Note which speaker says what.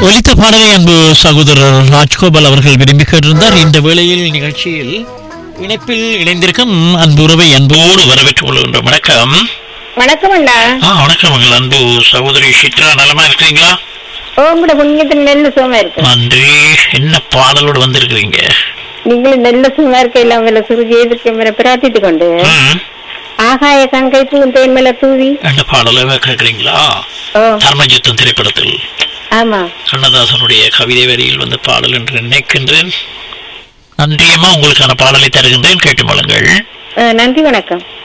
Speaker 1: ஒலித்த பாடலை அன்பு சகோதரர் ராஜ்கோபால் அவர்கள் விரும்பி கேட்டிருந்தார் இந்த வேளையில் நிகழ்ச்சியில் இணைப்பில் இணைந்திருக்கும் அன்பு உறவை அன்போடு வரவேற்றுக் கொள்கின்றோம் வணக்கம்
Speaker 2: வணக்கம் அண்ணா
Speaker 1: ஆ வணக்கம் உங்கள் அன்பு சகோதரி சித்ரா நலமா இருக்கிறீங்களா
Speaker 2: ஓ உங்களோட புண்ணியத்தில் நெல் சுகமா இருக்கு
Speaker 1: நன்றி என்ன பாடலோடு வந்திருக்கிறீங்க
Speaker 2: நீங்களும் நெல்ல சுகமா இருக்க இல்லாம இல்ல சுருகி எதிர்க்க பிரார்த்தித்து கொண்டு
Speaker 1: ம்,
Speaker 2: ஆகாய கங்கை தேன் மேல தூவி
Speaker 1: என்ன பாடலை கேட்கிறீங்களா
Speaker 2: ஓ
Speaker 1: தர்மயுத்தம் திரைப்படத்தில்
Speaker 2: ஆமா
Speaker 1: கண்ணதாசனுடைய கவிதை வரியில் வந்த பாடல் என்று நினைக்கின்றேன் நன்றியம்மா உங்களுக்கான பாடலை தருகின்றேன் கேட்டு மலங்கள்
Speaker 2: அஹ், நன்றி வணக்கம்